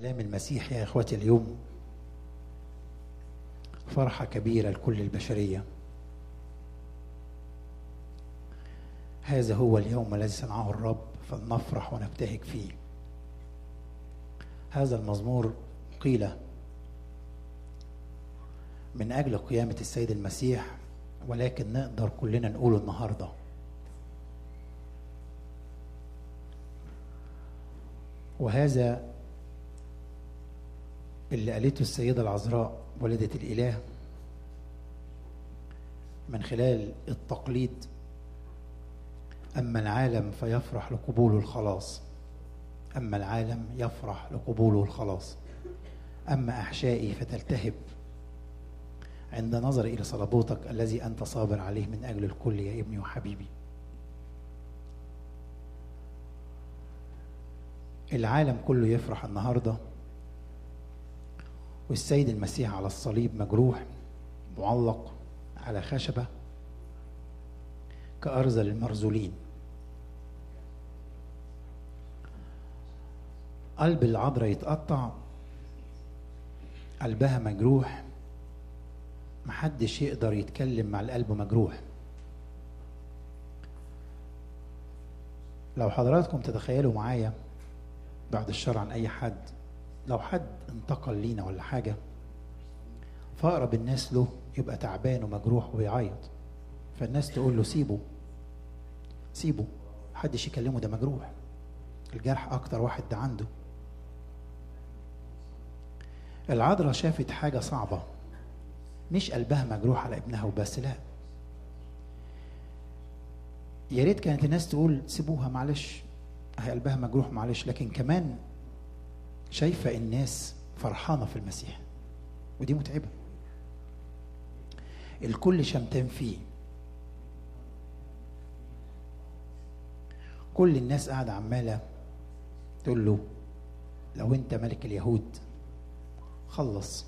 آلام المسيح يا إخوتي اليوم فرحة كبيرة لكل البشرية هذا هو اليوم الذي صنعه الرب فلنفرح ونبتهج فيه هذا المزمور قيل من أجل قيامة السيد المسيح ولكن نقدر كلنا نقوله النهارده وهذا اللي قالته السيدة العذراء والدة الإله من خلال التقليد أما العالم فيفرح لقبوله الخلاص أما العالم يفرح لقبوله الخلاص أما أحشائي فتلتهب عند نظر إلى صلبوتك الذي أنت صابر عليه من أجل الكل يا ابني وحبيبي العالم كله يفرح النهارده والسيد المسيح على الصليب مجروح معلق على خشبه كأرذل المرذولين قلب العذراء يتقطع قلبها مجروح محدش يقدر يتكلم مع القلب مجروح لو حضراتكم تتخيلوا معايا بعد الشر عن اي حد لو حد انتقل لينا ولا حاجه فاقرب الناس له يبقى تعبان ومجروح وبيعيط فالناس تقول له سيبه سيبه محدش يكلمه ده مجروح الجرح اكتر واحد ده عنده العذراء شافت حاجه صعبه مش قلبها مجروح على ابنها وبس لا يا ريت كانت الناس تقول سيبوها معلش هي قلبها مجروح معلش لكن كمان شايفه الناس فرحانه في المسيح ودي متعبه الكل شمتان فيه كل الناس قاعده عماله تقول له لو انت ملك اليهود خلص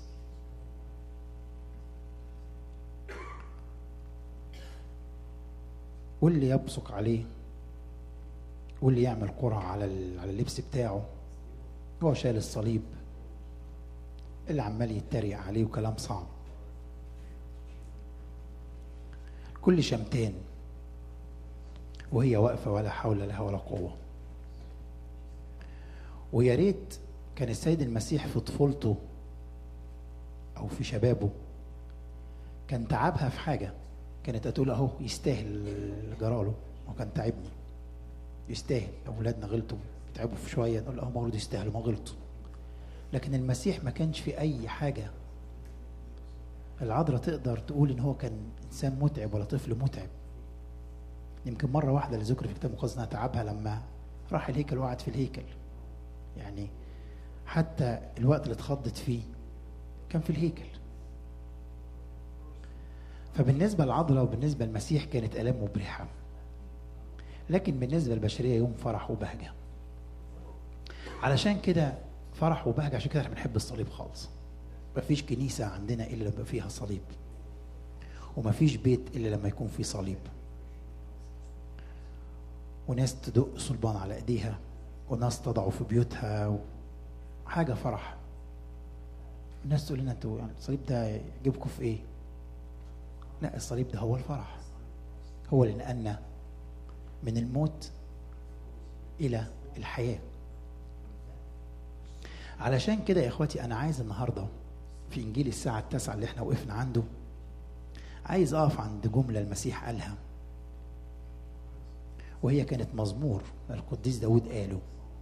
واللي يبصق عليه واللي يعمل قرعة على على اللبس بتاعه هو شايل الصليب اللي عمال يتريق عليه وكلام صعب كل شمتان وهي واقفة ولا حول لها ولا قوة ويا ريت كان السيد المسيح في طفولته أو في شبابه كان تعبها في حاجة كانت هتقول أهو يستاهل اللي جراله وكان تعبني يستاهل اولادنا غلطوا تعبوا في شويه نقول اه برضه يستاهلوا ما غلطوا لكن المسيح ما كانش في اي حاجه العذراء تقدر تقول ان هو كان انسان متعب ولا طفل متعب يمكن مره واحده اللي ذكر في كتاب المقدس انها تعبها لما راح الهيكل وقعد في الهيكل يعني حتى الوقت اللي اتخضت فيه كان في الهيكل فبالنسبه للعذراء وبالنسبه للمسيح كانت الام مبرحه لكن بالنسبة للبشرية يوم فرح وبهجة علشان كده فرح وبهجة عشان كده احنا بنحب الصليب خالص مفيش كنيسة عندنا إلا لما فيها صليب ومفيش بيت إلا لما يكون فيه صليب وناس تدق صلبان على ايديها وناس تضعه في بيوتها حاجة فرح الناس تقول لنا انتوا يعني الصليب ده يجيبكم في ايه؟ لا الصليب ده هو الفرح هو اللي نقلنا من الموت الى الحياه علشان كده يا اخواتي انا عايز النهارده في انجيل الساعه التاسعه اللي احنا وقفنا عنده عايز اقف عند جمله المسيح قالها وهي كانت مزمور القديس داود قاله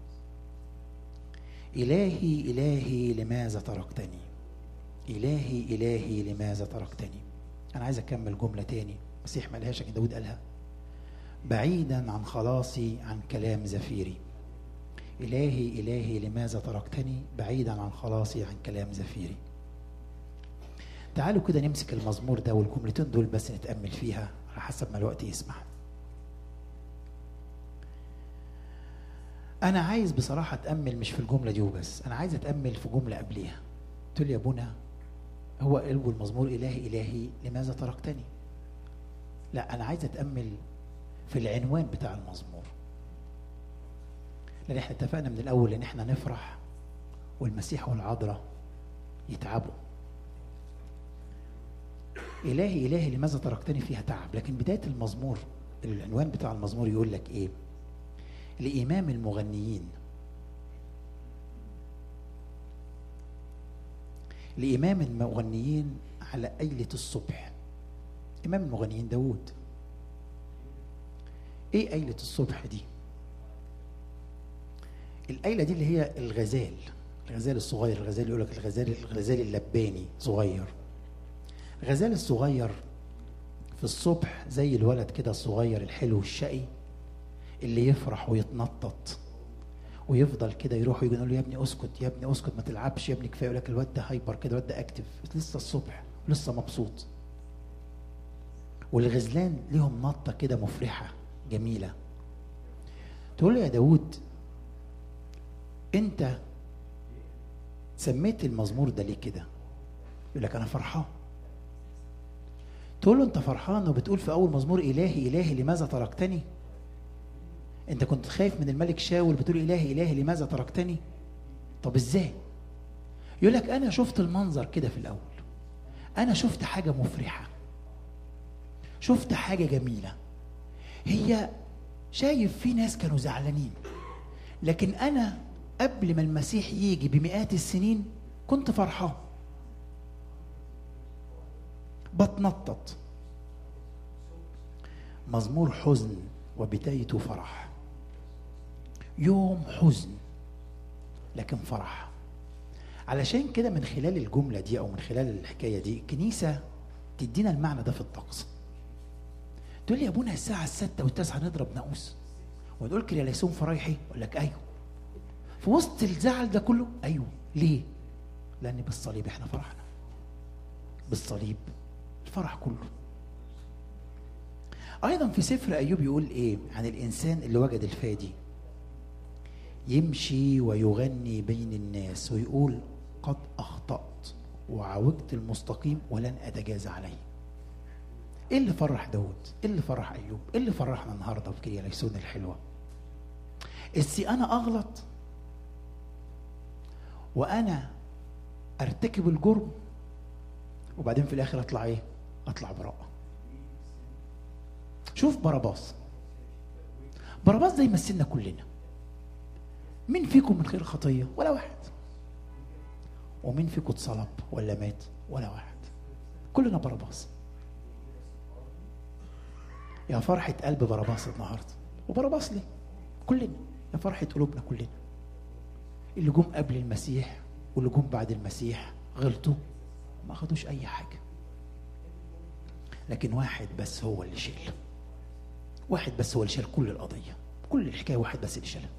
إلهي إلهي لماذا تركتني إلهي إلهي لماذا تركتني أنا عايز أكمل جملة تاني المسيح ما قالهاش لكن داود قالها بعيدا عن خلاصي عن كلام زفيري إلهي إلهي لماذا تركتني بعيدا عن خلاصي عن كلام زفيري تعالوا كده نمسك المزمور ده والجملتين دول بس نتأمل فيها على حسب ما الوقت يسمح أنا عايز بصراحة أتأمل مش في الجملة دي وبس أنا عايز أتأمل في جملة قبليها تقول لي يا أبونا هو قلبه المزمور إلهي إلهي لماذا تركتني لا أنا عايز أتأمل في العنوان بتاع المزمور لان احنا اتفقنا من الاول ان احنا نفرح والمسيح والعذراء يتعبوا إلهي إلهي لماذا تركتني فيها تعب لكن بداية المزمور العنوان بتاع المزمور يقول لك إيه لإمام المغنيين لإمام المغنيين على أيلة الصبح إمام المغنيين داود إيه أيلة الصبح دي الأيلة دي اللي هي الغزال الغزال الصغير الغزال يقول لك الغزال الغزال اللباني صغير الغزال الصغير في الصبح زي الولد كده الصغير الحلو الشقي اللي يفرح ويتنطط ويفضل كده يروح ويجي يقول له يا ابني اسكت يا ابني اسكت ما تلعبش يا ابني كفايه يقول لك الواد ده هايبر كده الواد ده اكتف لسه الصبح لسه مبسوط والغزلان ليهم نطه كده مفرحه جميله تقول له يا داود انت سميت المزمور ده ليه كده يقول لك انا فرحان تقول له انت فرحان وبتقول في اول مزمور الهي الهي لماذا تركتني انت كنت خايف من الملك شاول بتقول الهي الهي لماذا تركتني طب ازاي يقول لك انا شفت المنظر كده في الاول انا شفت حاجه مفرحه شفت حاجه جميله هي شايف في ناس كانوا زعلانين لكن انا قبل ما المسيح يجي بمئات السنين كنت فرحان بتنطط مزمور حزن وبدايته فرح يوم حزن لكن فرح علشان كده من خلال الجملة دي أو من خلال الحكاية دي الكنيسة تدينا المعنى ده في الطقس تقول لي يا ابونا الساعة الستة والتاسعة نضرب ناقوس ونقول كرياليسون فرايحي أقول لك أيوه في وسط الزعل ده كله أيوه ليه؟ لأن بالصليب احنا فرحنا بالصليب الفرح كله ايضا في سفر ايوب يقول ايه عن الانسان اللي وجد الفادي يمشي ويغني بين الناس ويقول قد اخطات وعوجت المستقيم ولن اتجازى عليه ايه اللي فرح داود ايه اللي فرح ايوب ايه اللي فرحنا النهارده في كرياليسون الحلوه السي انا اغلط وانا ارتكب الجرم وبعدين في الاخر اطلع ايه اطلع براءه شوف باراباس باراباس ده يمثلنا كلنا مين فيكم من غير خطيه ولا واحد ومين فيكم اتصلب ولا مات ولا واحد كلنا باراباس يا فرحة قلب باراباس النهاردة وباراباس ليه كلنا يا فرحة قلوبنا كلنا اللي جم قبل المسيح واللي جم بعد المسيح غلطوا ما خدوش اي حاجه لكن واحد بس هو اللي شيل واحد بس هو اللي شال كل القضيه كل الحكايه واحد بس اللي شالها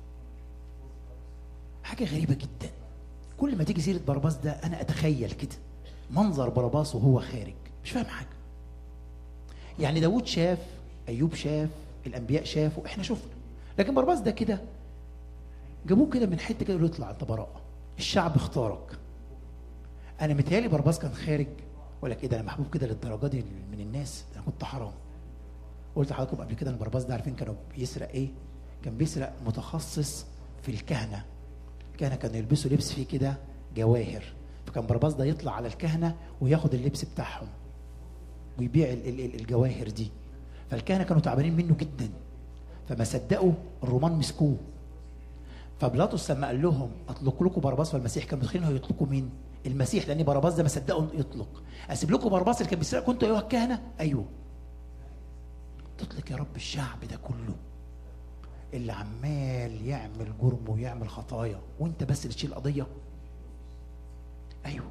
حاجه غريبه جدا كل ما تيجي سيره باراباس ده انا اتخيل كده منظر باراباس وهو خارج مش فاهم حاجه يعني داود شاف ايوب شاف الانبياء شافوا احنا شفنا لكن باراباس ده كده جابوه كده من حته كده يقولوا اطلع انت براءه الشعب اختارك انا متهيألي بارباس كان خارج ولا لك ايه ده انا محبوب كده للدرجه دي من الناس انا كنت حرام قلت لحضراتكم قبل كده ان بارباس ده عارفين كانوا بيسرق ايه كان بيسرق متخصص في الكهنه الكهنه كانوا يلبسوا لبس فيه كده جواهر فكان بارباس ده يطلع على الكهنه وياخد اللبس بتاعهم ويبيع ال- ال- ال- الجواهر دي فالكهنه كانوا تعبانين منه جدا فما صدقوا الرومان مسكوه فبلاطس لما قال لهم اطلق لكم بارباس والمسيح كانوا متخيلين هو يطلقوا مين؟ المسيح لان بارباس ده ما صدقوا يطلق اسيب لكم بارباس اللي كان بيسرقكم انتوا ايها الكهنه؟ ايوه تطلق يا رب الشعب ده كله اللي عمال يعمل جرم ويعمل خطايا وانت بس اللي تشيل قضيه ايوه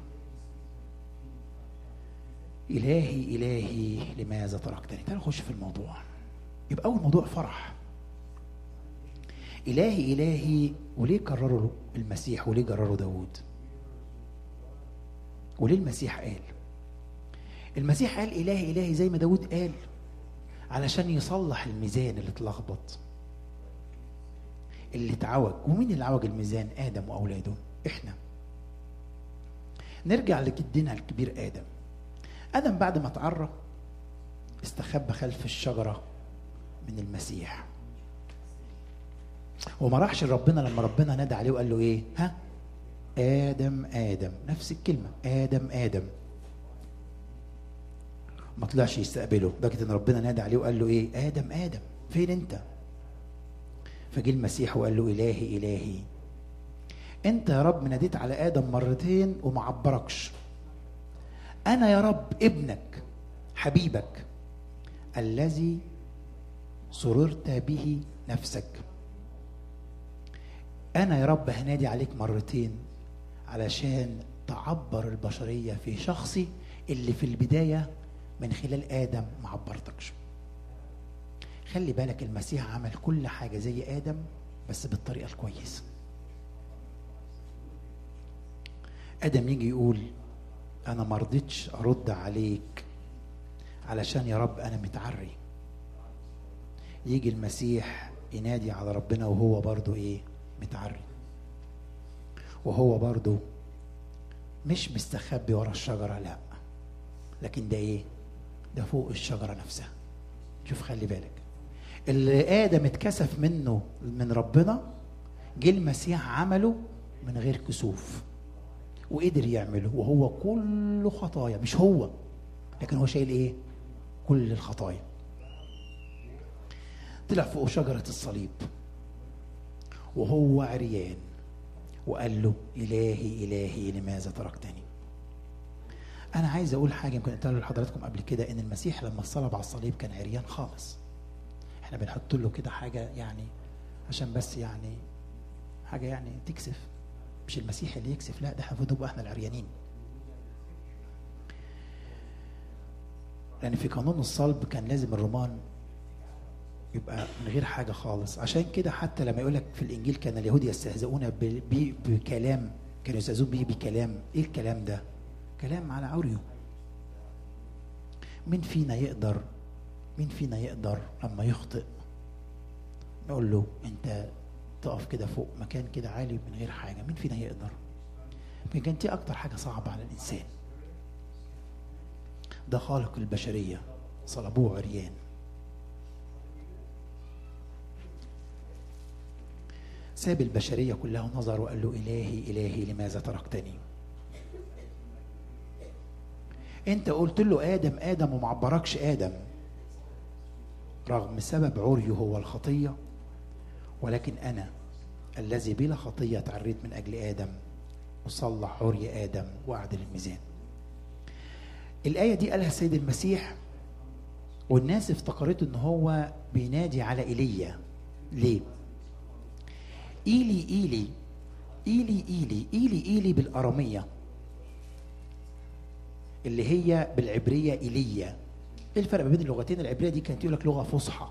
الهي الهي لماذا تركتني تعالوا نخش في الموضوع يبقى اول موضوع فرح إلهي إلهي وليه كرروا المسيح وليه جرروا داود وليه المسيح قال المسيح قال إلهي إلهي زي ما داود قال علشان يصلح الميزان اللي اتلخبط اللي اتعوج ومين اللي عوج الميزان آدم وأولاده إحنا نرجع لجدنا الكبير آدم آدم بعد ما اتعرى استخبى خلف الشجرة من المسيح وما راحش لربنا لما ربنا نادى عليه وقال له ايه ها ادم ادم نفس الكلمه ادم ادم ما طلعش يستقبله لدرجه ان ربنا نادى عليه وقال له ايه ادم ادم فين انت فجه المسيح وقال له الهي الهي انت يا رب ناديت على ادم مرتين وما عبركش انا يا رب ابنك حبيبك الذي سررت به نفسك انا يا رب هنادي عليك مرتين علشان تعبر البشريه في شخصي اللي في البدايه من خلال ادم ما عبرتكش خلي بالك المسيح عمل كل حاجه زي ادم بس بالطريقه الكويسه ادم يجي يقول انا ما رضيتش ارد عليك علشان يا رب انا متعري يجي المسيح ينادي على ربنا وهو برضو ايه متعري وهو برضو مش مستخبي ورا الشجرة لا لكن ده ايه ده فوق الشجرة نفسها شوف خلي بالك اللي آدم اتكسف منه من ربنا جه المسيح عمله من غير كسوف وقدر يعمله وهو كله خطايا مش هو لكن هو شايل ايه كل الخطايا طلع فوق شجرة الصليب وهو عريان وقال له إلهي إلهي لماذا تركتني أنا عايز أقول حاجة يمكن قلتها لحضراتكم قبل كده إن المسيح لما اتصلب على الصليب كان عريان خالص إحنا بنحط له كده حاجة يعني عشان بس يعني حاجة يعني تكسف مش المسيح اللي يكسف لا ده احنا المفروض نبقى احنا العريانين لأن في قانون الصلب كان لازم الرومان يبقى من غير حاجة خالص عشان كده حتى لما يقول لك في الإنجيل كان اليهود يستهزئون ب- ب- بكلام كانوا يستهزئون به بكلام إيه الكلام ده؟ كلام على عريه مين فينا يقدر مين فينا يقدر لما يخطئ نقول له أنت تقف كده فوق مكان كده عالي من غير حاجة مين فينا يقدر؟ يمكن كانت دي أكتر حاجة صعبة على الإنسان ده خالق البشرية صلبوه عريان ساب البشرية كلها ونظر وقال له إلهي إلهي لماذا تركتني انت قلت له آدم آدم وما عبركش آدم رغم سبب عريه هو الخطية ولكن أنا الذي بلا خطية تعريت من أجل آدم وصلح عري آدم وأعدل الميزان الآية دي قالها السيد المسيح والناس افتكرته ان هو بينادي على ايليا ليه؟ ايلي ايلي ايلي ايلي ايلي ايلي بالاراميه اللي هي بالعبريه ايليا ايه الفرق ما بين اللغتين العبريه دي كانت يقول لك لغه فصحى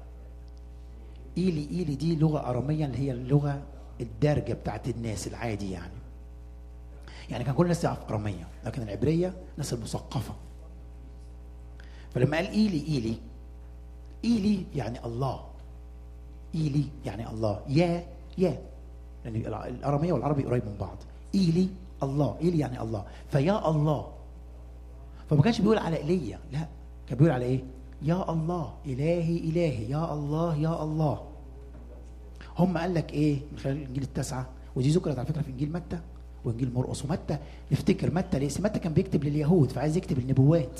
ايلي ايلي دي لغه اراميه اللي هي اللغه الدارجه بتاعت الناس العادي يعني يعني كان كل الناس تعرف اراميه لكن العبريه الناس المثقفه فلما قال ايلي ايلي ايلي يعني الله ايلي يعني الله يا يا لان يعني الاراميه والعربي قريب من بعض ايلي الله ايلي يعني الله فيا الله فما كانش بيقول على ايليا لا كان بيقول على ايه يا الله الهي الهي يا الله يا الله هم قال لك ايه من خلال الانجيل التاسعه ودي ذكرت على فكره في انجيل متى وانجيل مرقس ومتى نفتكر متى ليه متى كان بيكتب لليهود فعايز يكتب النبوات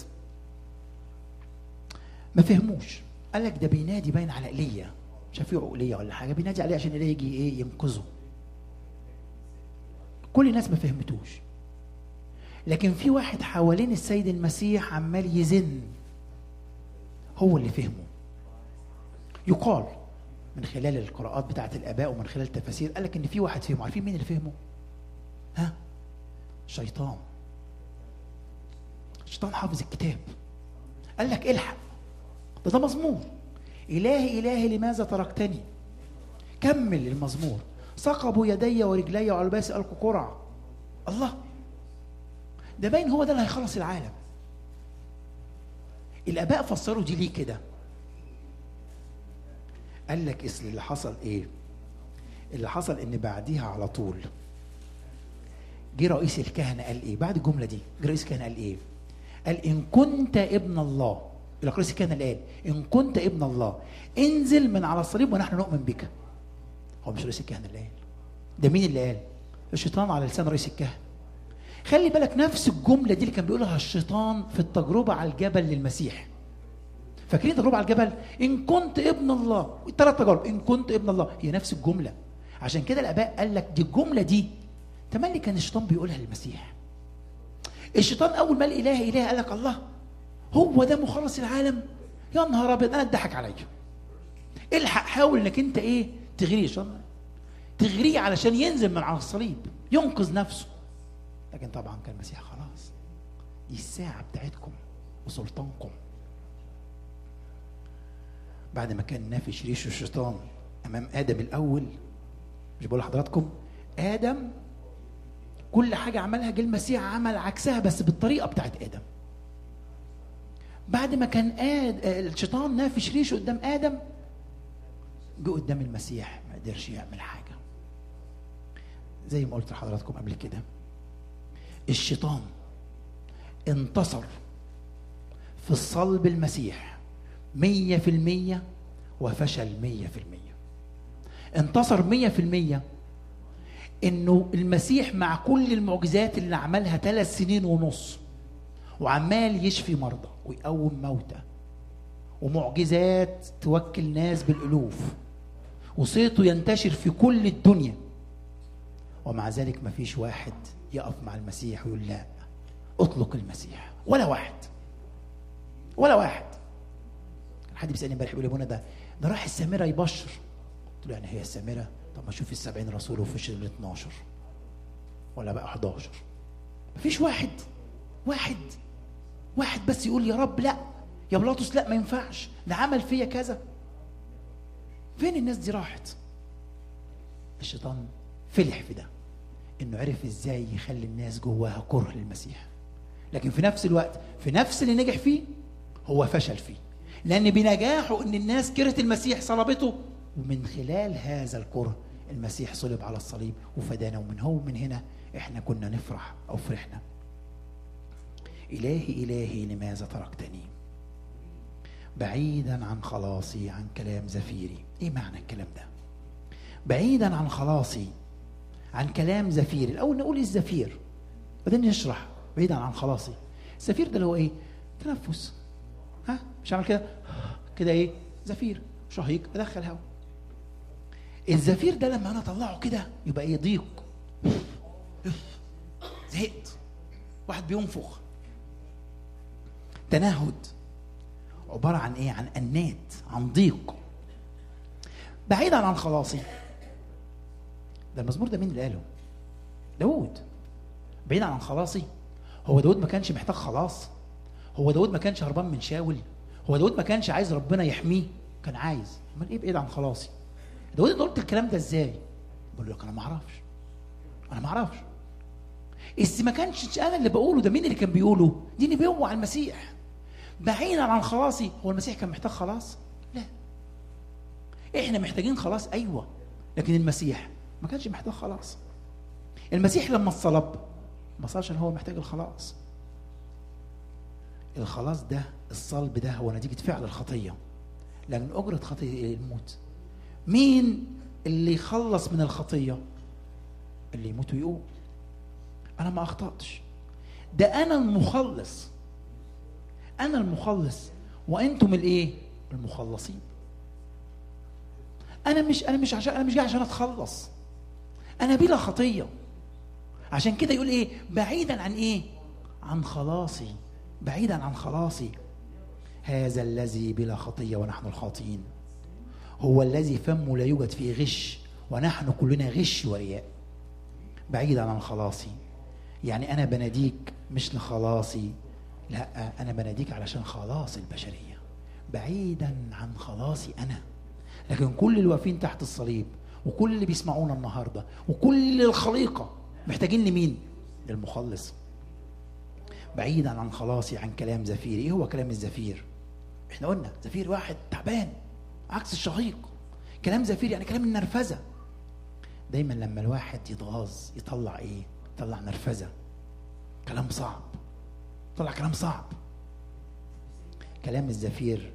ما فهموش قال لك ده بينادي باين على ايليا شافيه عقليه ولا حاجه بينادي عليه عشان ايليا يجي ايه ينقذه كل الناس ما فهمتوش لكن في واحد حوالين السيد المسيح عمال يزن هو اللي فهمه يقال من خلال القراءات بتاعت الاباء ومن خلال التفاسير قال لك ان في واحد فهمه عارفين مين اللي فهمه ها الشيطان الشيطان حافظ الكتاب قال لك الحق ده ده مزمور إلهي إلهي لماذا تركتني كمل المزمور ثقبوا يدي ورجلي وعلى لباسي ألقوا قرع الله ده باين هو ده اللي هيخلص العالم الآباء فسروا دي ليه كده قال لك اصل اللي حصل ايه اللي حصل ان بعديها على طول جه رئيس الكهنة قال ايه بعد الجملة دي جه رئيس الكهنة قال ايه قال ان كنت ابن الله الأقريس كان الآن إن كنت ابن الله انزل من على الصليب ونحن نؤمن بك هو مش رئيس الكهنة اللي قال ده مين اللي قال الشيطان على لسان رئيس الكهنه خلي بالك نفس الجمله دي اللي كان بيقولها الشيطان في التجربه على الجبل للمسيح فاكرين تجربه على الجبل ان كنت ابن الله الثلاث تجارب ان كنت ابن الله هي نفس الجمله عشان كده الاباء قال لك دي الجمله دي تملي كان الشيطان بيقولها للمسيح الشيطان اول ما الاله اله قال لك الله هو ده مخلص العالم يا نهار ابيض انا اتضحك عليا الحق حاول انك انت ايه تغريه الشيطان تغريه علشان ينزل من على الصليب ينقذ نفسه لكن طبعا كان المسيح خلاص دي الساعه بتاعتكم وسلطانكم بعد ما كان نافش ريش الشيطان امام ادم الاول مش بقول لحضراتكم ادم كل حاجه عملها جه المسيح عمل عكسها بس بالطريقه بتاعت ادم بعد ما كان آد... الشيطان نافش ريشه قدام ادم جه قدام المسيح ما قدرش يعمل حاجه زي ما قلت لحضراتكم قبل كده الشيطان انتصر في الصلب المسيح مية في المية وفشل مية في المية انتصر مية في المية انه المسيح مع كل المعجزات اللي عملها ثلاث سنين ونص وعمال يشفي مرضى ويقوم موتى ومعجزات توكل ناس بالالوف وصيته ينتشر في كل الدنيا ومع ذلك ما فيش واحد يقف مع المسيح ويقول لا اطلق المسيح ولا واحد ولا واحد كان حد بيسالني امبارح بيقول لي ابونا ده ده راح السامره يبشر قلت له يعني هي السامره طب ما شوف السبعين رسول وفيش ال 12 ولا بقى 11 مفيش واحد واحد واحد بس يقول يا رب لا يا بلاطس لا ما ينفعش ده عمل فيا كذا فين الناس دي راحت الشيطان فلح في ده انه عرف ازاي يخلي الناس جواها كره للمسيح لكن في نفس الوقت في نفس اللي نجح فيه هو فشل فيه لان بنجاحه ان الناس كرهت المسيح صلبته ومن خلال هذا الكره المسيح صلب على الصليب وفدانا ومن هو من هنا احنا كنا نفرح او فرحنا الهي الهي لماذا تركتني بعيدا عن خلاصي عن كلام زفيري ايه معنى الكلام ده بعيدا عن خلاصي عن كلام زفير الاول نقول الزفير بعدين نشرح بعيدا عن خلاصي الزفير ده اللي هو ايه تنفس ها مش عامل كده كده ايه زفير شهيق ادخل هواء الزفير ده لما انا اطلعه كده يبقى ايه ضيق زهقت واحد بينفخ تنهد عبارة عن ايه عن انات عن ضيق بعيدا عن خلاصي ده المزمور ده مين اللي قاله داود بعيدا عن خلاصي هو داود ما كانش محتاج خلاص هو داود ما كانش هربان من شاول هو داود ما كانش عايز ربنا يحميه كان عايز امال ايه بعيد عن خلاصي داود انت قلت الكلام ده ازاي بقول لك انا ما اعرفش انا ما اعرفش بس ما كانش انا اللي بقوله ده مين اللي كان بيقوله دي نبوه على المسيح بعيدا عن خلاصي هو المسيح كان محتاج خلاص لا احنا محتاجين خلاص ايوه لكن المسيح ما كانش محتاج خلاص المسيح لما اتصلب ما صارش هو محتاج الخلاص الخلاص ده الصلب ده هو نتيجة فعل الخطية لأن أجرة خطية الموت مين اللي يخلص من الخطية اللي يموت ويقوم أنا ما أخطأتش ده أنا المخلص أنا المخلص وأنتم الإيه المخلصين أنا مش أنا مش عشان أنا مش جاي عشان أتخلص أنا بلا خطية عشان كده يقول إيه بعيدا عن إيه عن خلاصي بعيدا عن خلاصي هذا الذي بلا خطية ونحن الخاطئين هو الذي فمه لا يوجد فيه غش ونحن كلنا غش ورياء بعيدا عن خلاصي يعني أنا بناديك مش لخلاصي لا أنا بناديك علشان خلاص البشرية بعيدا عن خلاصي أنا لكن كل اللي واقفين تحت الصليب وكل اللي بيسمعونا النهارده وكل الخليقة محتاجين لمين؟ للمخلص بعيدا عن خلاصي عن كلام زفير ايه هو كلام الزفير احنا قلنا زفير واحد تعبان عكس الشهيق كلام زفير يعني كلام النرفزه دايما لما الواحد يتغاظ يطلع ايه يطلع نرفزه كلام صعب يطلع كلام صعب كلام الزفير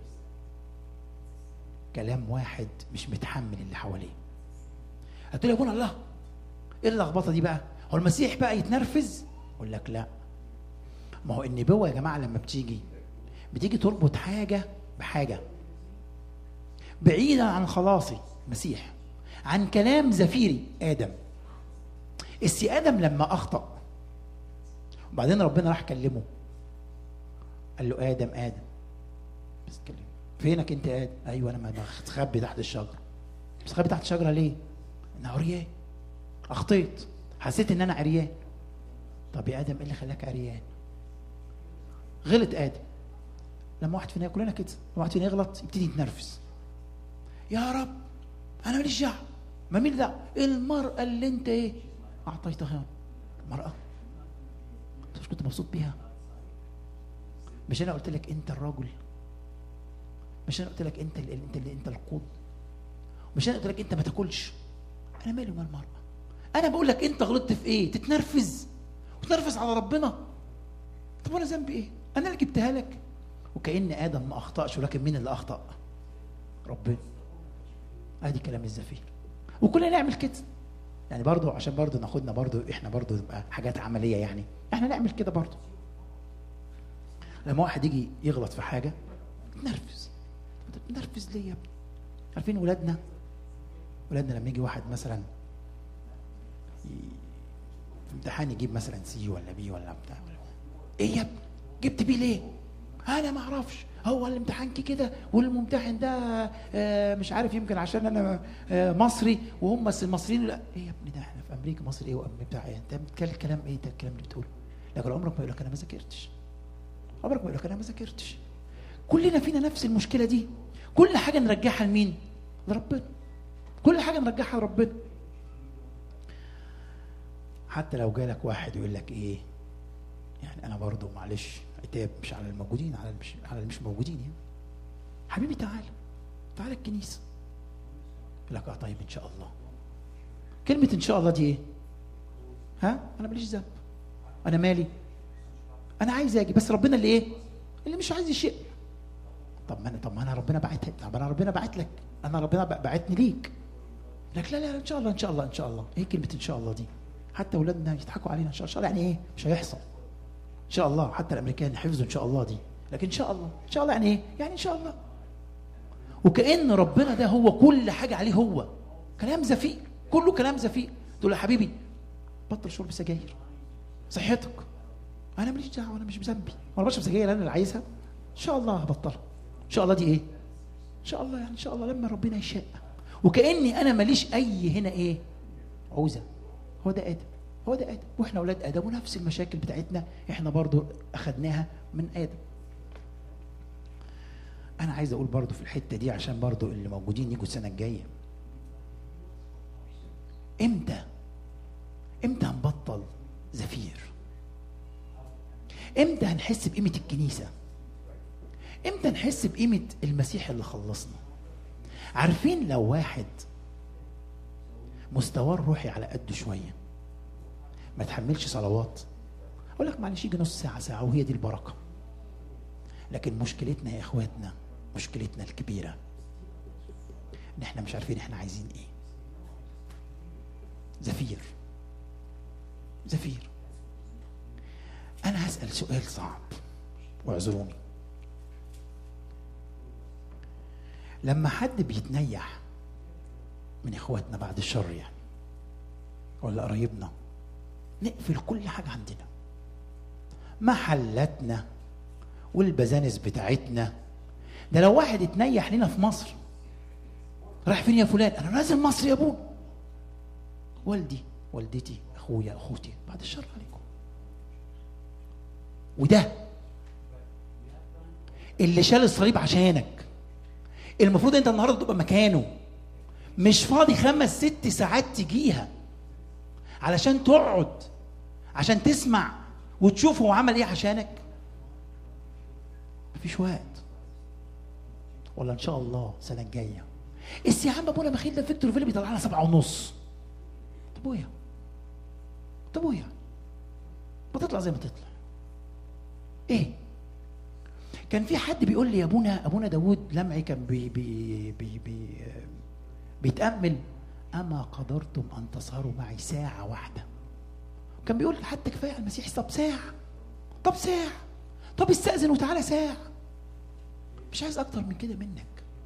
كلام واحد مش متحمل اللي حواليه هتقول يا ابونا الله ايه اللخبطه دي بقى هو المسيح بقى يتنرفز يقول لك لا ما هو النبوه يا جماعه لما بتيجي بتيجي تربط حاجه بحاجه بعيدا عن خلاصي مسيح عن كلام زفيري ادم السي ادم لما اخطا وبعدين ربنا راح كلمه قال له ادم ادم بس كلمه فينك انت ادم ايوه انا مستخبي تحت الشجره مستخبي تحت الشجره ليه انا عريان اخطيت حسيت ان انا عريان طب يا ادم ايه اللي خلاك عريان غلط ادم لما واحد فينا كلنا كده لما واحد فينا يغلط يبتدي يتنرفز يا رب انا ماليش دعوه ما مين ده المراه اللي انت ايه اعطيتها المراه انت مش كنت مبسوط بيها مش انا قلت لك انت الرجل مش انا قلت لك انت اللي انت اللي انت القود مش انا قلت لك انت ما تاكلش انا مالي ومال المراه انا بقول لك انت غلطت في ايه تتنرفز وتنرفز على ربنا طب وانا ذنبي ايه انا اللي جبتها لك وكأن ادم ما اخطاش ولكن مين اللي اخطا ربنا ادي كلام الزفير وكلنا نعمل كده يعني برضو عشان برضو ناخدنا برضو احنا برضو نبقى حاجات عمليه يعني احنا نعمل كده برضو لما واحد يجي يغلط في حاجه نرفز نرفز ليه يا ابني عارفين ولادنا ولادنا لما يجي واحد مثلا في امتحان يجيب مثلا سي ولا بي ولا بتاع ايه يا ابني جبت بي ليه انا ما اعرفش هو الامتحان كده والممتحن ده آه مش عارف يمكن عشان انا آه مصري وهم المصريين لا ايه يا ابني ده احنا في امريكا مصر ايه وامريكا بتاع ايه انت بتتكلم كلام ايه ده الكلام اللي بتقوله لكن عمرك ما يقول لك انا ما ذاكرتش عمرك ما يقول لك انا ما ذاكرتش كلنا فينا نفس المشكله دي كل حاجه نرجعها لمين لربنا كل حاجه نرجعها لربنا حتى لو جالك واحد يقول لك ايه يعني انا برضو معلش عتاب مش على الموجودين على المش على المش موجودين يعني حبيبي تعال تعال الكنيسه يقول لك اه طيب ان شاء الله كلمه ان شاء الله دي ايه ها انا ماليش ذنب انا مالي انا عايز اجي بس ربنا اللي ايه اللي مش عايز يشيء طب ما انا طب ما انا ربنا بعت طب انا ربنا بعت لك انا ربنا بعتني ليك لك لا لا ان شاء الله ان شاء الله ان شاء الله ايه كلمه ان شاء الله دي حتى اولادنا يضحكوا علينا ان شاء الله يعني ايه مش هيحصل ان شاء الله حتى الامريكان حفظوا ان شاء الله دي لكن ان شاء الله ان شاء الله يعني ايه يعني ان شاء الله وكأن ربنا ده هو كل حاجة عليه هو كلام زفير كله كلام زفير تقول يا حبيبي بطل شرب سجاير صحتك انا ماليش دعوه انا مش بذنبي وانا بشرب سجاير انا اللي عايزها ان شاء الله هبطلها ان شاء الله دي ايه ان شاء الله يعني ان شاء الله لما ربنا يشاء وكاني انا ماليش اي هنا ايه عوزه هو ده ادم هو ده ادم واحنا اولاد ادم ونفس المشاكل بتاعتنا احنا برضو اخدناها من ادم انا عايز اقول برضو في الحته دي عشان برضو اللي موجودين يجوا السنه الجايه امتى امتى هنبطل زفير امتى هنحس بقيمه الكنيسه امتى نحس بقيمه المسيح اللي خلصنا عارفين لو واحد مستواه الروحي على قده شويه ما تحملش صلوات اقول لك معلش يجي نص ساعه ساعه وهي دي البركه لكن مشكلتنا يا اخواتنا مشكلتنا الكبيره ان احنا مش عارفين احنا عايزين ايه زفير زفير انا هسال سؤال صعب واعذروني لما حد بيتنيح من اخواتنا بعد الشر يعني ولا قرايبنا نقفل كل حاجه عندنا محلاتنا والبزانس بتاعتنا ده لو واحد اتنيح لنا في مصر راح فين يا فلان انا نازل مصر يا ابونا والدي والدتي اخويا اخوتي بعد الشر عليكم وده اللي شال الصليب عشانك المفروض انت النهارده تبقى مكانه مش فاضي خمس ست ساعات تجيها علشان تقعد عشان تسمع وتشوف هو عمل ايه عشانك مفيش وقت ولا ان شاء الله السنه الجايه اس يا عم ابونا بخيل ده فيكتور فيلي بيطلع لنا سبعة ونص طب ابويا طب ابويا ما تطلع زي ما تطلع ايه كان في حد بيقول لي يا ابونا ابونا داوود لمعي كان بي بي بي بي بيتامل أما قدرتم أن تسهروا معي ساعة واحدة كان بيقول حتى كفاية على المسيح طب ساعة طب ساعة طب استأذن وتعالى ساعة مش عايز أكتر من كده منك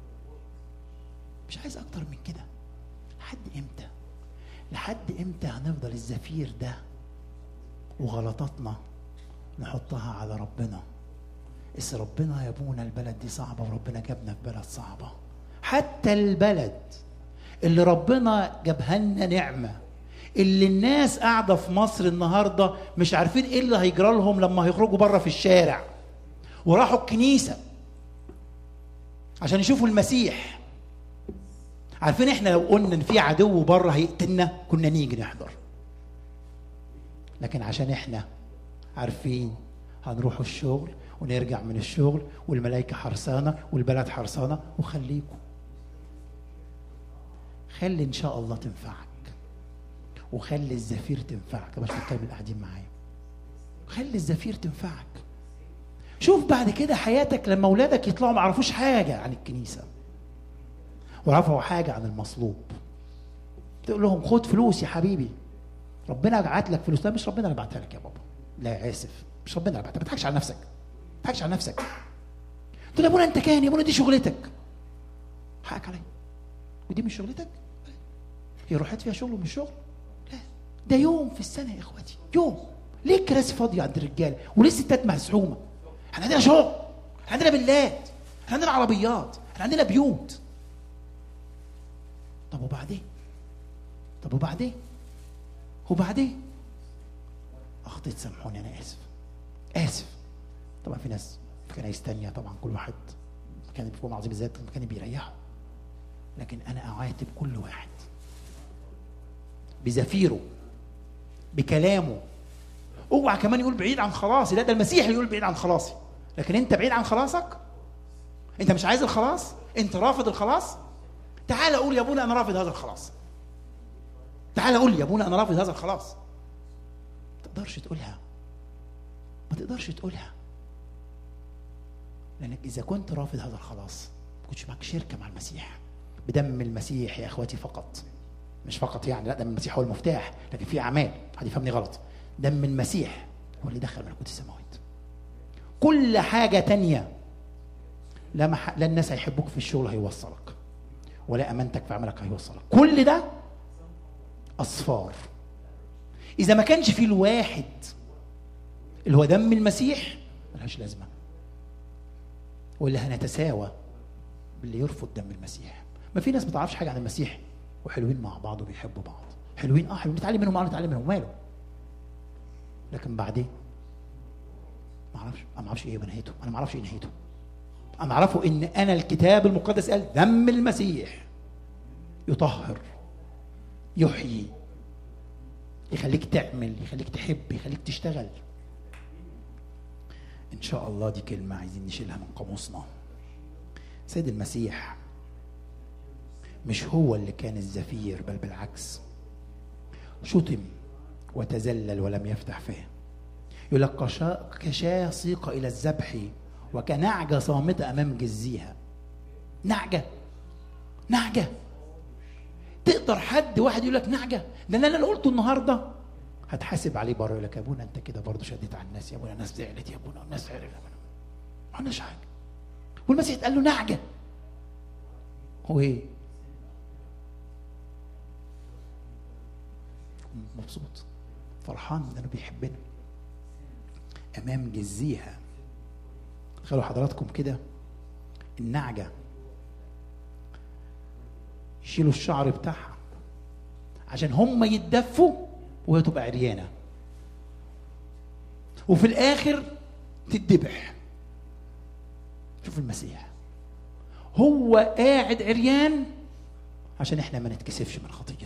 مش عايز أكتر من كده لحد إمتى لحد إمتى هنفضل الزفير ده وغلطاتنا نحطها على ربنا بس ربنا يا ابونا البلد دي صعبة وربنا جابنا في بلد صعبة حتى البلد اللي ربنا جابها لنا نعمة اللي الناس قاعدة في مصر النهاردة مش عارفين ايه اللي هيجرى لهم لما هيخرجوا بره في الشارع وراحوا الكنيسة عشان يشوفوا المسيح عارفين احنا لو قلنا ان في عدو بره هيقتلنا كنا نيجي نحضر لكن عشان احنا عارفين هنروح الشغل ونرجع من الشغل والملائكة حرسانة والبلد حرسانة وخليكم خلي إن شاء الله تنفعك وخلي الزفير تنفعك مش بتكلم اللي قاعدين معايا خلي الزفير تنفعك شوف بعد كده حياتك لما اولادك يطلعوا ما يعرفوش حاجه عن الكنيسه ويعرفوا حاجه عن المصلوب تقول لهم خد فلوس يا حبيبي ربنا بعت لك فلوس لا مش ربنا اللي بعتها لك يا بابا لا اسف مش ربنا اللي بعتها ما تضحكش على نفسك ما تضحكش على نفسك تقول يا ابونا انت كان يا ابونا دي شغلتك حقك عليا ودي مش شغلتك هي روحت فيها شغل ومش شغل لا ده يوم في السنه يا اخواتي يوم ليه الكراسي فاضيه عند الرجاله وليه الستات مسحومه احنا عندنا شغل احنا عندنا بلاد احنا عندنا عربيات احنا عندنا بيوت طب وبعدين طب وبعدين وبعدين اخطيت سامحوني انا اسف اسف طبعا في ناس في كنايس تانية طبعا كل واحد كان في العظيم بالذات كان بيريحه لكن انا اعاتب كل واحد بزفيره بكلامه اوعى كمان يقول بعيد عن خلاصي لا ده المسيح اللي يقول بعيد عن خلاصي لكن انت بعيد عن خلاصك انت مش عايز الخلاص انت رافض الخلاص تعال قول يا ابونا انا رافض هذا الخلاص تعال قول يا ابونا انا رافض هذا الخلاص ما تقدرش تقولها ما تقدرش تقولها لانك اذا كنت رافض هذا الخلاص ما كنتش معك شركه مع المسيح بدم المسيح يا اخواتي فقط مش فقط يعني لا دم المسيح هو المفتاح لكن في اعمال حد يفهمني غلط دم المسيح هو اللي دخل ملكوت السماوات كل حاجه تانية لا, مح... لا الناس هيحبوك في الشغل هيوصلك ولا امانتك في عملك هيوصلك كل ده اصفار اذا ما كانش في الواحد اللي هو دم المسيح ملهاش لازمه ولا هنتساوى باللي يرفض دم المسيح ما في ناس ما تعرفش حاجه عن المسيح وحلوين مع بعض وبيحبوا بعض حلوين اه حلوين نتعلم منهم اه نتعلم منهم ماله لكن بعدين ما اعرفش انا ما اعرفش ايه نهايته انا ما اعرفش ايه نهايته انا اعرفه ان انا الكتاب المقدس قال دم المسيح يطهر يحيي يخليك تعمل يخليك تحب يخليك تشتغل ان شاء الله دي كلمه عايزين نشيلها من قاموسنا سيد المسيح مش هو اللي كان الزفير بل بالعكس شتم وتذلل ولم يفتح فاه يقول لك كشاة سيق إلى الذبح وكنعجة صامتة أمام جزيها نعجة نعجة تقدر حد واحد يقول لك نعجة ده اللي أنا قلته النهاردة هتحاسب عليه بره يقول لك يا ابونا انت كده برضه شديت على الناس يا ابونا الناس زعلت يا ابونا الناس زعلت ما عملناش حاجه والمسيح قال له نعجه هو ايه مبسوط فرحان انه بيحبنا امام جزيها تخيلوا حضراتكم كده النعجه يشيلوا الشعر بتاعها عشان هم يتدفوا وهي تبقى عريانه وفي الاخر تتذبح شوف المسيح هو قاعد عريان عشان احنا ما نتكسفش من خطيتنا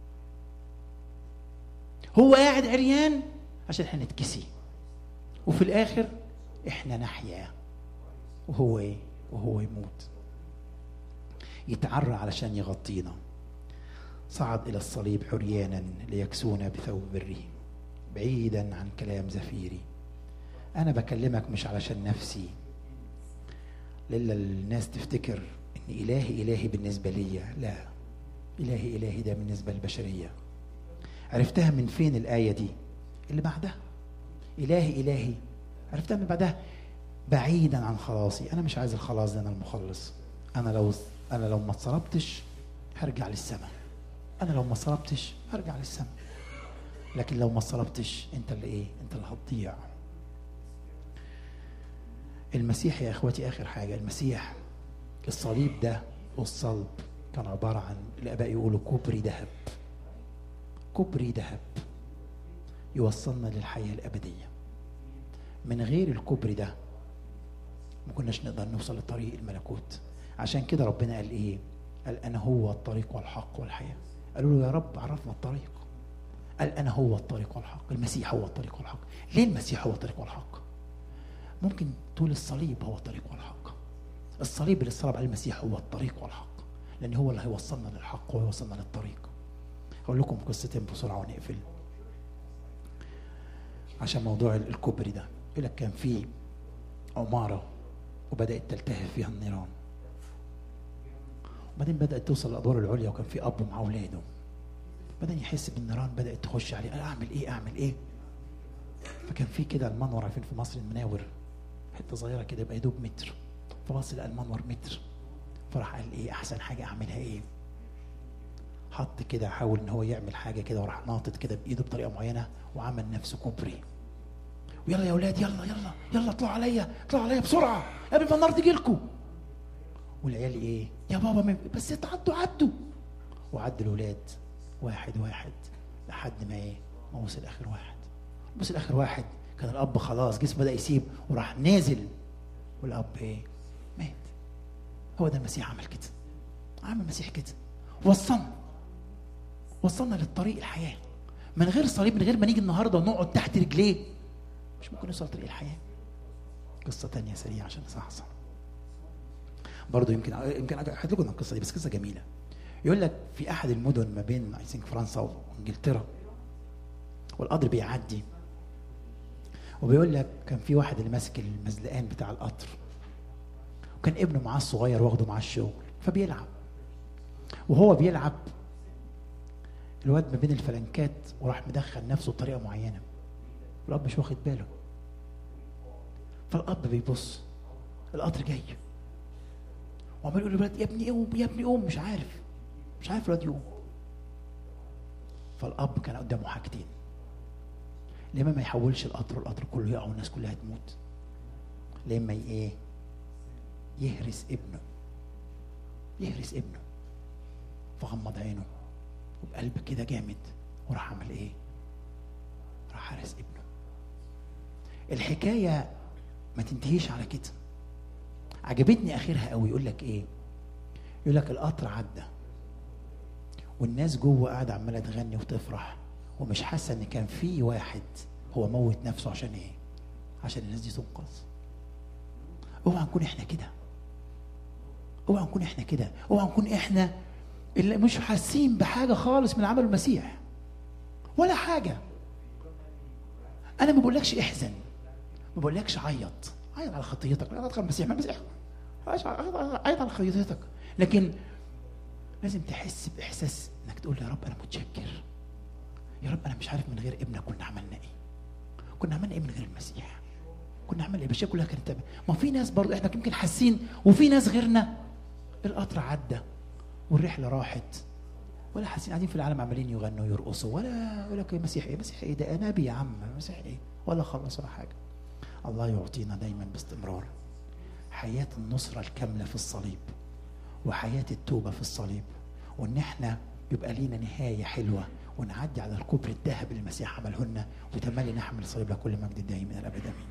هو قاعد عريان عشان احنا نتكسي وفي الاخر احنا نحيا وهو ايه وهو يموت يتعرى علشان يغطينا صعد الى الصليب عريانا ليكسونا بثوب بره بعيدا عن كلام زفيري انا بكلمك مش علشان نفسي للا الناس تفتكر ان الهي الهي بالنسبه لي لا إلهي إلهي ده بالنسبة للبشرية عرفتها من فين الآية دي اللي بعدها إلهي إلهي عرفتها من بعدها بعيدا عن خلاصي أنا مش عايز الخلاص ده أنا المخلص أنا لو أنا لو ما اتصلبتش هرجع للسماء أنا لو ما اتصلبتش هرجع للسماء لكن لو ما اتصلبتش أنت اللي إيه أنت اللي هتضيع المسيح يا اخواتي اخر حاجه المسيح الصليب ده والصلب كان عباره عن الاباء يقولوا كوبري ذهب كوبري ذهب يوصلنا للحياه الابديه من غير الكوبري ده ما كناش نقدر نوصل لطريق الملكوت عشان كده ربنا قال ايه قال انا هو الطريق والحق والحياه قالوا له يا رب عرفنا الطريق قال انا هو الطريق والحق المسيح هو الطريق والحق ليه المسيح هو الطريق والحق ممكن تقول الصليب هو الطريق والحق الصليب اللي صلب عليه المسيح هو الطريق والحق لان هو اللي هيوصلنا للحق ويوصلنا للطريق هقول لكم قصتين بسرعه ونقفل عشان موضوع الكوبري ده يقول لك كان في عماره وبدات تلتهب فيها النيران وبعدين بدات توصل للادوار العليا وكان في اب مع اولاده بدا يحس بالنيران بدات تخش عليه قال اعمل ايه اعمل ايه فكان في كده المنور عارفين في مصر المناور حته صغيره كده يبقى يدوب متر فبص لقى المنور متر فراح قال ايه احسن حاجه اعملها ايه حط كده حاول ان هو يعمل حاجه كده وراح ناطط كده بايده بطريقه معينه وعمل نفسه كوبري ويلا يا اولاد يلا يلا يلا اطلعوا عليا اطلعوا عليا بسرعه قبل ما النار تجي لكم والعيال ايه يا بابا ما بس تعدوا عدوا وعد الاولاد واحد واحد لحد ما ايه ما وصل اخر واحد بص الاخر واحد كان الاب خلاص جسمه بدا يسيب وراح نازل والاب ايه مات هو ده المسيح عمل كده عمل المسيح كده وصلنا وصلنا للطريق الحياه من غير صليب من غير ما نيجي النهارده ونقعد تحت رجليه مش ممكن نوصل لطريق الحياه قصه تانية سريعه عشان نصحصح برضه يمكن يمكن احكي لكم القصه دي بس قصه جميله يقول لك في احد المدن ما بين اي ثينك فرنسا وانجلترا والقطر بيعدي وبيقول لك كان في واحد اللي ماسك المزلقان بتاع القطر وكان ابنه معاه الصغير واخده معاه الشغل فبيلعب وهو بيلعب الواد ما بين الفلنكات وراح مدخل نفسه بطريقه معينه الاب مش واخد باله فالاب بيبص القطر جاي وعمال يقول للولاد يا ابني قوم يا ابني قوم مش عارف مش عارف الواد يقوم فالاب كان قدامه حاجتين لما ما يحولش القطر والقطر كله يقع والناس كلها تموت لما ايه يهرس ابنه يهرس ابنه فغمض عينه وبقلب كده جامد وراح عمل ايه راح هرس ابنه الحكايه ما تنتهيش على كده عجبتني اخرها قوي يقول لك ايه يقول لك القطر عدى والناس جوه قاعده عماله تغني وتفرح ومش حاسه ان كان في واحد هو موت نفسه عشان ايه عشان الناس دي تنقذ اوعى نكون احنا كده اوعى نكون احنا كده اوعى نكون احنا اللي مش حاسين بحاجه خالص من عمل المسيح ولا حاجه انا ما بقولكش احزن ما بقولكش عيط عيط على خطيتك عيط على المسيح ما المسيح عيط على خطيتك لكن لازم تحس باحساس انك تقول يا رب انا متشكر يا رب انا مش عارف من غير ابنك كنا عملنا ايه كنا عملنا ايه من غير المسيح كنا عملنا ايه البشريه كلها كانت تابعة. ما في ناس برضو احنا يمكن حاسين وفي ناس غيرنا القطر عدى والرحله راحت ولا حاسين قاعدين في العالم عمالين يغنوا ويرقصوا ولا يقول لك مسيح ايه مسيح ايه ده نبي يا عم مسيح ايه ولا خلص ولا حاجه الله يعطينا دايما باستمرار حياه النصره الكامله في الصليب وحياه التوبه في الصليب وان احنا يبقى لينا نهايه حلوه ونعدي على الكوبري الذهب اللي المسيح عمله لنا وتملي نحمل الصليب لكل مجد الدائم الى الابد امين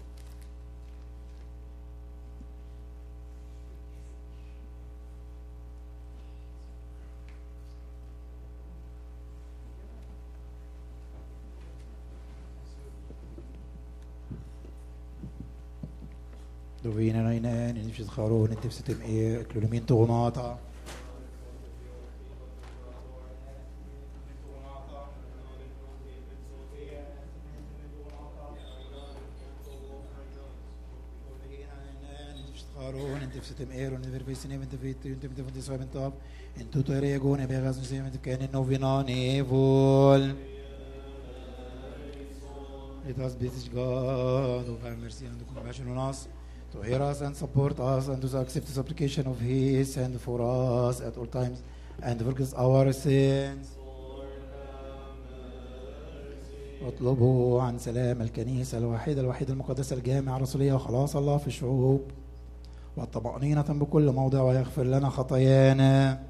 Dovina nainen, nifs tcharon, nifs tem e, klulumin toronata. Charon, en tifsetem Aaron, en verwezen even te weten, en te van de top, en tot er reagon, en begas nu zeven te kennen, novina nevol. Let us beseech God of have mercy and compassion on us, to hear us and support us, and to accept the supplication of His and for us at all times, and forgive our sins. اطلبوا عن سلام الكنيسة الواحدة الوحيدة المقدسة الجامعة الرسولية وخلاص الله في الشعوب والطمأنينة بكل موضع ويغفر لنا خطايانا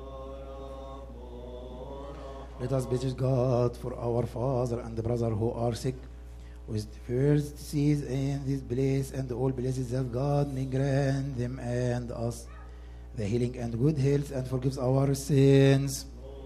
Let us beseech God for our father and brother who are sick with first disease in this place and all places that God may grant them and us the healing and good health and forgives our sins.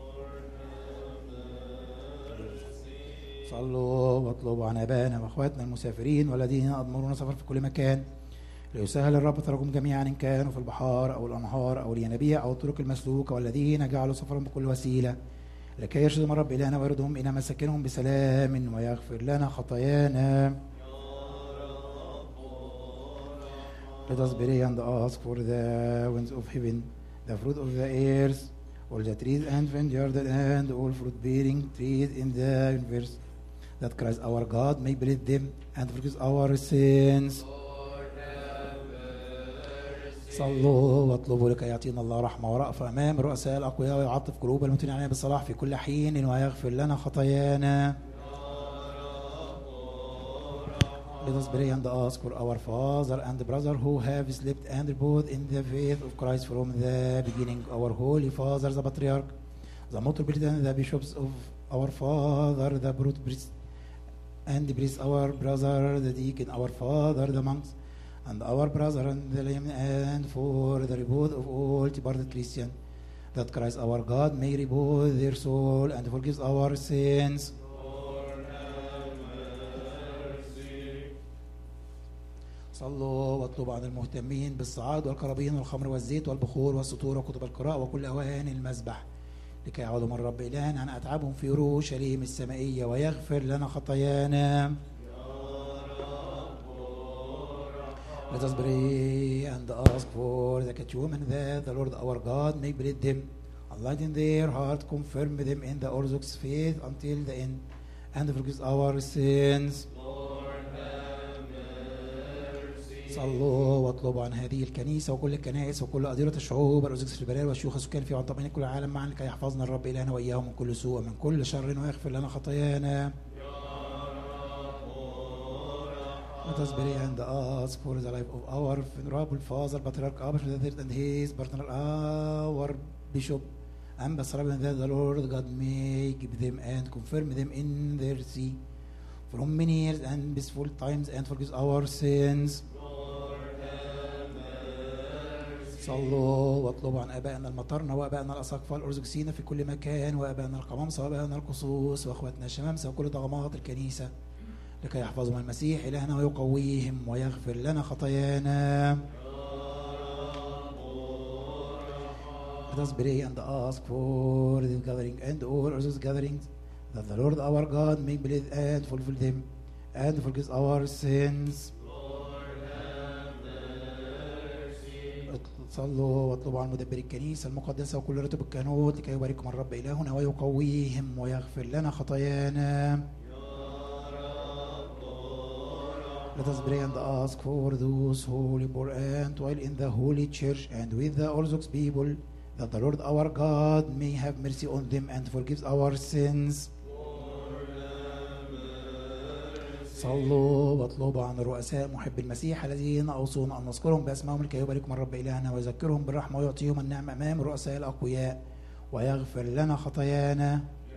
صلوا واطلبوا عن ابائنا واخواتنا المسافرين والذين يأمرون سفر في كل مكان ليسهل الرب طرقهم جميعا ان كانوا في البحار او الانهار او الينابيع او الطرق المسلوكه والذين جعلوا سفرهم بكل وسيله لكي يرشدهم الرب الهنا ويردهم الى مساكنهم بسلام ويغفر لنا خطايانا Let us pray and ask for the winds of heaven, the fruit of the earth, all the trees and vineyard and all fruit-bearing trees in the universe, that Christ our God may bless them and forgive our sins. صلوا واطلبوا لكي يعطينا الله رحمه ورأفة أمام الرؤساء الأقوياء ويعطف قلوب المتنين علينا بالصلاح في كل حين ويغفر لنا خطايانا. Let us pray and ask for our father and brother who have slept and reposed in the faith of Christ from the beginning. Our holy father, the patriarch, the metropolitan, the bishops of our father, the brute priest, and the priest, our brother, the deacon, our father, the monks, and our brother and the layman, and for the repose of all departed Christian, that Christ our God may repose their soul and forgives our sins. صلوا واطلبوا عن المهتمين بالصعاد والقرابين والخمر والزيت والبخور والسطور وكتب القراء وكل أواني المسبح لكي يعودوا من رب إلهنا عن أتعابهم في أورشليم السمائية ويغفر لنا خطايانا Let us pray and ask for the catechumens that the Lord our God may bless them, enlighten their heart, confirm them in the Orthodox faith until the end, and forgive our sins. صلوا واطلبوا عن هذه الكنيسة وكل الكنائس وكل أديرة الشعوب الأرثوذكس في البلاد والشيوخ السكان في طبعين كل العالم معا لكي يحفظنا الرب إلهنا وإياهم من كل سوء ومن كل شر ويغفر لنا خطايانا. Let us pray and ask for the life of our venerable father, Patriarch Abbas the third and his partner, our Bishop, Ambassador, and that the Lord God may give them and confirm them in their see from many years and peaceful times and forgive our sins. صلوا واطلبوا عن ابائنا المطرنه وابائنا الاساقفه الارثوذكسيين في كل مكان وابائنا القمامسه وابائنا القصوص واخواتنا الشمامسه وكل ضغمات الكنيسه لكي يحفظهم المسيح الهنا ويقويهم ويغفر لنا خطايانا. Let us pray and ask for this gathering and all Orthodox gatherings that the Lord our God may bless and fulfill them and forgive our sins. صلوا واطلبوا عن مدبر الكنيسة المقدسة وكل رتب الكهنوت لكي يباركهم الرب إلهنا ويقويهم ويغفر لنا خطايانا. Let us pray and ask for those holy poor and while in the holy church and with the Orthodox people that the Lord our God may have mercy on them and forgives our sins. صلوا واطلبوا عن الرؤساء محب المسيح الذين اوصونا ان نذكرهم باسمائهم لكي يباركهم الرب الهنا ويذكرهم بالرحمه ويعطيهم النعمه امام الرؤساء الاقوياء ويغفر لنا خطايانا.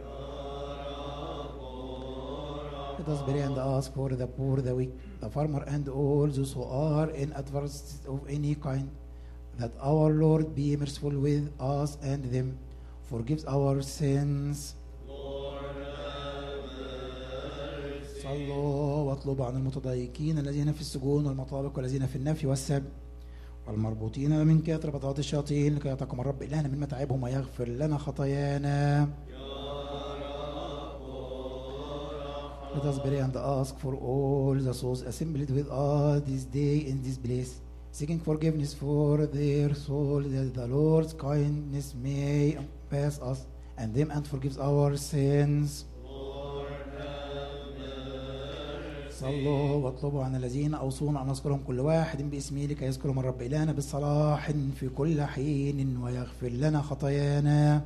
Let us pray and ask for the poor, the weak, the farmer, and all those who are in adversity of any kind, that our Lord be merciful with us and them, forgives our sins. صلوا واطلبوا عن المتضايقين الذين في السجون والمطابق والذين في النفي والسب والمربوطين من كثر بطاقات الشياطين لكي يعطيكم الرب إلهنا من متاعبهم ويغفر لنا خطايانا. Let us pray and ask for all the souls assembled with us this day in this place, seeking forgiveness for their soul, that the Lord's kindness may pass us and them and forgives our sins. صلوا واطلبوا عن الذين اوصونا ان نذكرهم كل واحد باسمه لكي يذكرهم الرب الهنا بالصلاح في كل حين ويغفر لنا خطايانا.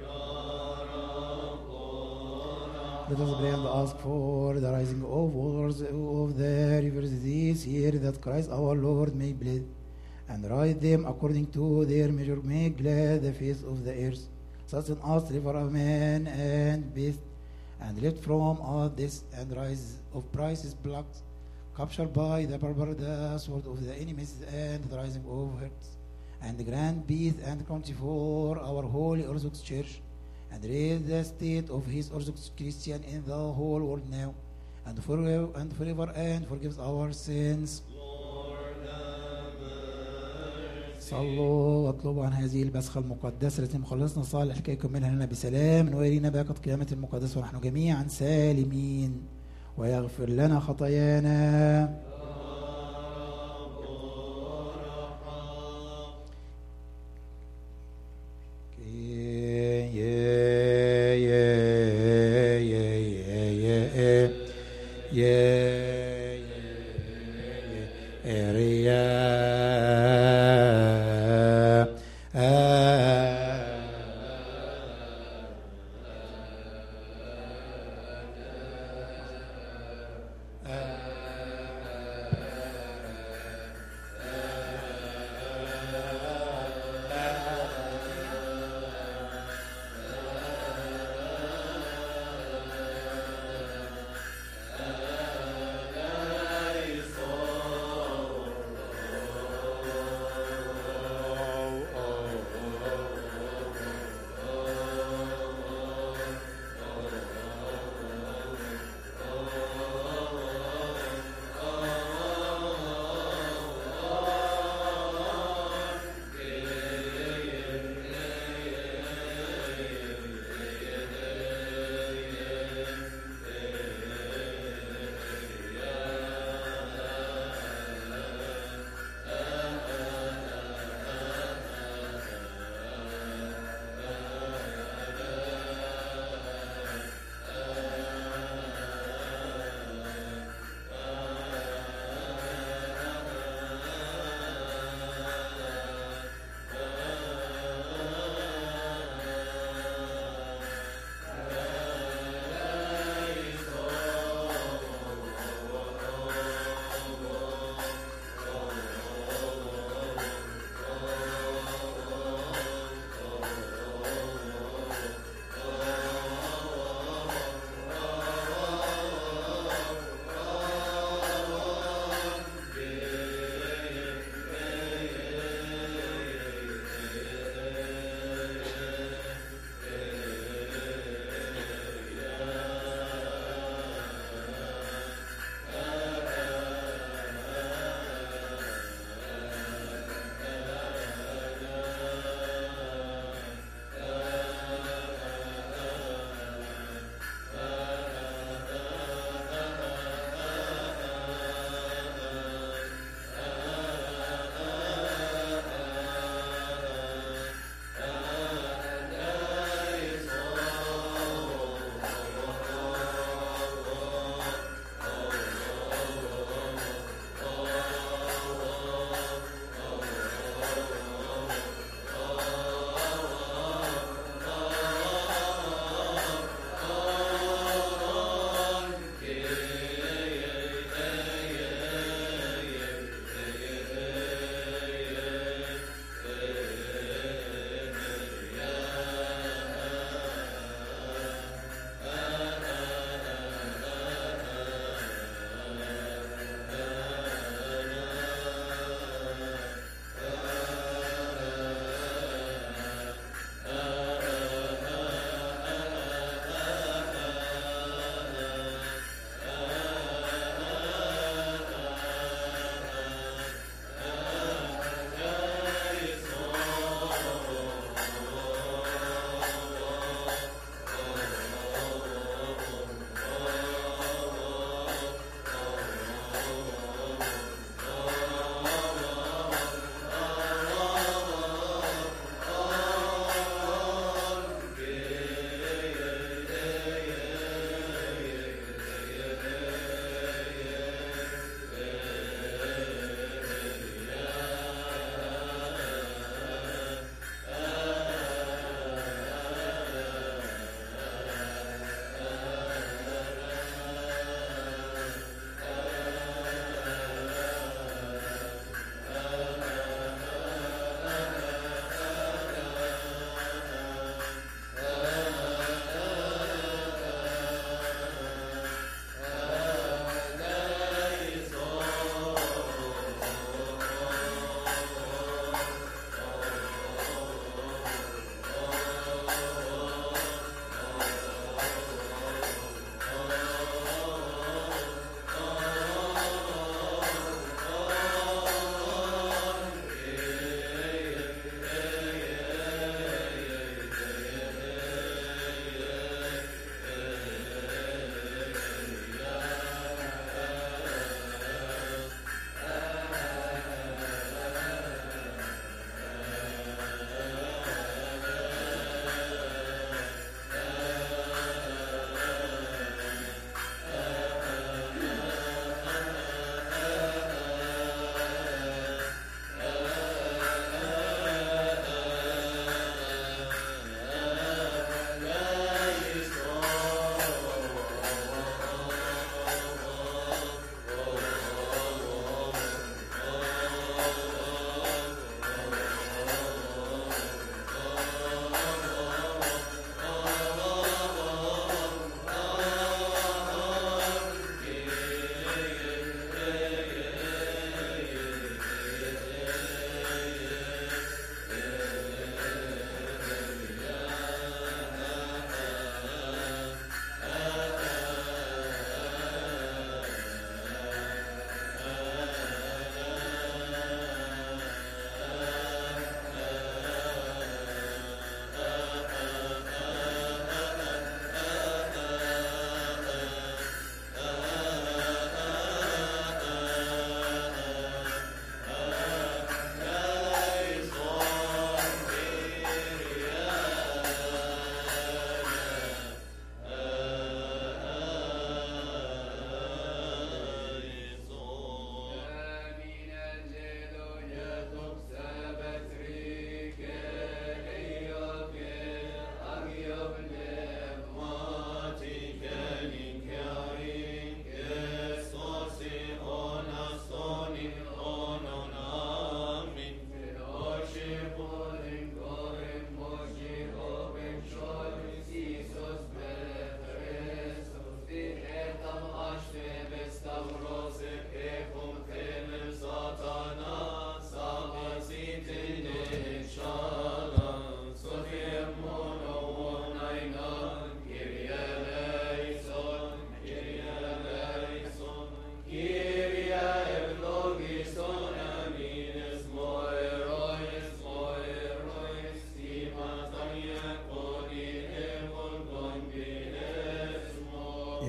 Let us pray and ask for the rising of waters of the rivers this year that Christ our Lord may bless and write them according to their measure. May glad the face of the earth. Sustain us, river of man and beast, and lift from us this and rise of prices blocks, captured by the barbar the sword of the enemies and the rising of hearts, and grant peace and county for our holy Orthodox Church and raise the state of his Orthodox Christian in the whole world now and forever and forever and forgives our sins. صلوا واطلبوا عن هذه البسخة المقدسة التي مخلصنا صالح كي يكملها لنا بسلام ويرينا باقة قيامة المقدسة ونحن جميعا سالمين ويغفر لنا خطايانا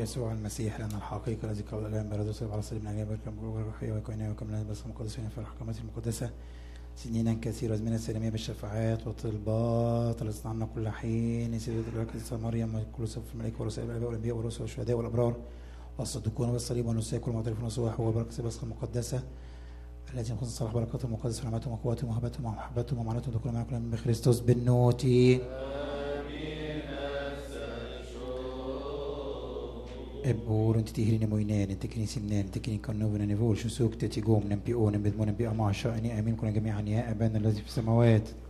يسوع المسيح لنا الحقيقة الذي قبل الآن برد وصلب على صليب من أجل بركة وروحية وكونية وكملنا بس المقدسين في الحكمات المقدسة سنينا كثيرة من السلامية بالشفاعات والطلبات التي تصنعنا كل حين سيدة الركز مريم وكل صف الملائكة ورسائل الأنبياء والأنبياء والرسل والشهداء والأبرار والصديقون والصليب والنساك والمعترفون والصباح وبركة البصخة المقدسة التي يكون صلاح بركاتهم وقدس رحمتهم وقواتهم وهبتهم ومحبتهم ومعناتهم تكون معكم من بخريستوس بالنوتي Ebbor inte till hirin moinen inte kring sinnen inte kring كنوبنا نفول شو سوكت تيقوم نبي او نبي مو نبي أماشا أني أمين كنا جميعا يا أبانا الذي في السماوات